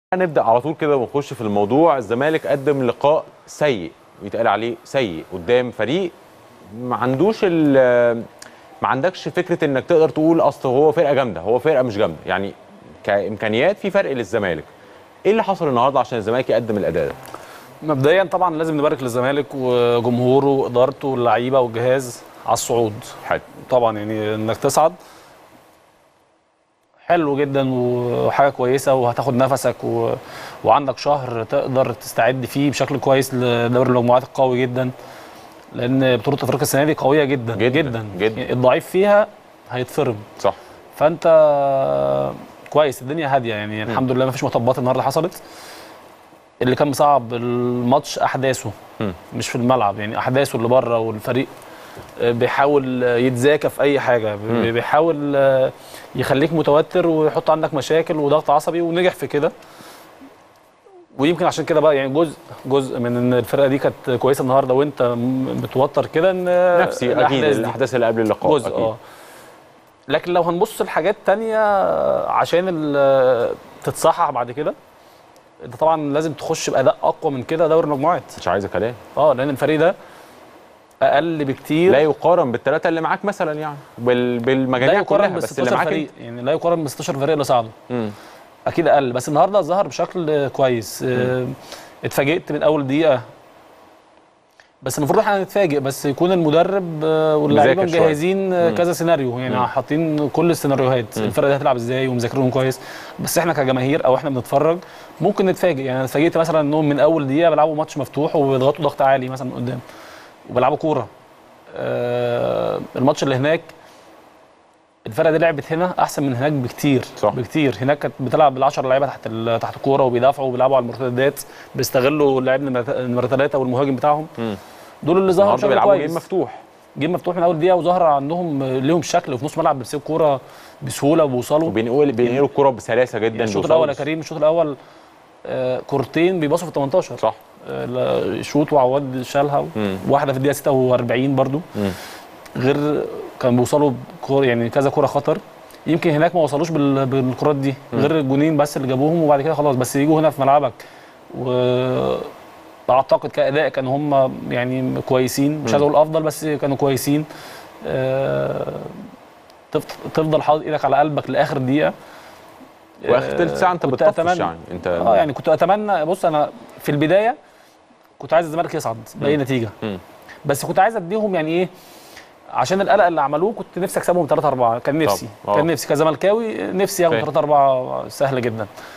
نبدا على طول كده ونخش في الموضوع الزمالك قدم لقاء سيء يتقال عليه سيء قدام فريق ما عندوش ال- ما عندكش فكره انك تقدر تقول اصل هو فرقه جامده هو فرقه مش جامده يعني كامكانيات في فرق للزمالك ايه اللي حصل النهارده عشان الزمالك يقدم الاداء ده مبدئيا طبعا لازم نبارك للزمالك وجمهوره وادارته واللعيبه والجهاز على الصعود حلو طبعا يعني انك تصعد حلو جدا وحاجه كويسه وهتاخد نفسك و... وعندك شهر تقدر تستعد فيه بشكل كويس لدوري المجموعات القوي جدا لان بطوله افريقيا السنه دي قويه جدا جداً، جدا, جداً. يعني الضعيف فيها هيتفرم صح فانت كويس الدنيا هاديه يعني الحمد لله ما فيش مطبات النهارده حصلت اللي كان مصعب الماتش احداثه مم. مش في الملعب يعني احداثه اللي بره والفريق آه، بيحاول آه، يتذاكى في اي حاجه بي- مم. بيحاول آه، يخليك متوتر ويحط عندك مشاكل وضغط عصبي ونجح في كده ويمكن عشان كده بقى يعني جزء جزء من ان الفرقه دي كانت كويسه النهارده وانت م- متوتر كده ان آه، نفسي اكيد الأحداث دي. الاحداث اللي قبل اللقاء جزء أكيد. اه لكن لو هنبص لحاجات تانية عشان ال- تتصحح بعد كده انت طبعا لازم تخش باداء اقوى من كده دوري المجموعات مش عايزه كلام اه لان الفريق ده اقل بكتير لا يقارن بالثلاثه اللي معاك مثلا يعني بال... لا بالمجاميع كلها يقارن ب بس اللي 16 معاك فريق انت يعني لا يقارن ب 16 فريق اللي صعدوا مم. اكيد اقل بس النهارده ظهر بشكل كويس اه، اتفاجئت من اول دقيقه بس المفروض احنا نتفاجئ بس يكون المدرب اه، واللاعيبه مذاكر شوية. مجهزين اه، مم. كذا سيناريو يعني مم. حاطين كل السيناريوهات مم. الفرقه دي هتلعب ازاي ومذاكرهم كويس بس احنا كجماهير او احنا بنتفرج ممكن نتفاجئ يعني انا اتفاجئت مثلا انهم من اول دقيقه بيلعبوا ماتش مفتوح وبيضغطوا ضغط عالي مثلا قدام وبيلعبوا كوره آه الماتش اللي هناك الفرقه دي لعبت هنا احسن من هناك بكتير صح. بكتير هناك كانت بتلعب بالعشر لعيبه تحت ال- تحت الكوره وبيدافعوا وبيلعبوا على المرتدات بيستغلوا اللاعب نمرة- نمره ثلاثه والمهاجم بتاعهم مم. دول اللي ظهروا النهارده بشكل بيلعبوا كويس جيم مفتوح جيم مفتوح من اول دقيقه وظهر عندهم ليهم شكل وفي نص ملعب بيسيبوا كوره بسهوله وبيوصلوا وبينقلوا بينقلوا الكرة بسلاسه جدا يعني الشوط بيوصلوا الاول يا بس- كريم الشوط الاول آه كورتين بيباصوا في 18 صح آه لا، شوط وعواد شالها مم. واحده في الدقيقه 46 برضو مم. غير كان بيوصلوا بكور يعني كذا كوره خطر يمكن هناك ما وصلوش بال- بالكرات دي غير الجونين بس اللي جابوهم وبعد كده خلاص بس يجوا هنا في ملعبك و اعتقد كاداء كانوا هم يعني كويسين مش عايز اقول افضل بس كانوا كويسين آه، تف- تفضل حاطط ايدك على قلبك لاخر دقيقه واخر تلت ساعه انت كنت بتطفش أتمنى- يعني انت اه يعني كنت اتمنى بص انا في البدايه كنت عايز الزمالك يصعد باي نتيجه مم. بس كنت عايز اديهم يعني ايه عشان القلق اللي عملوه كنت نفسي اكسبهم 3 4 كان نفسي طب، آه. كان نفسي كزملكاوي نفسي ياخدوا فاهم. 3 4 سهل جدا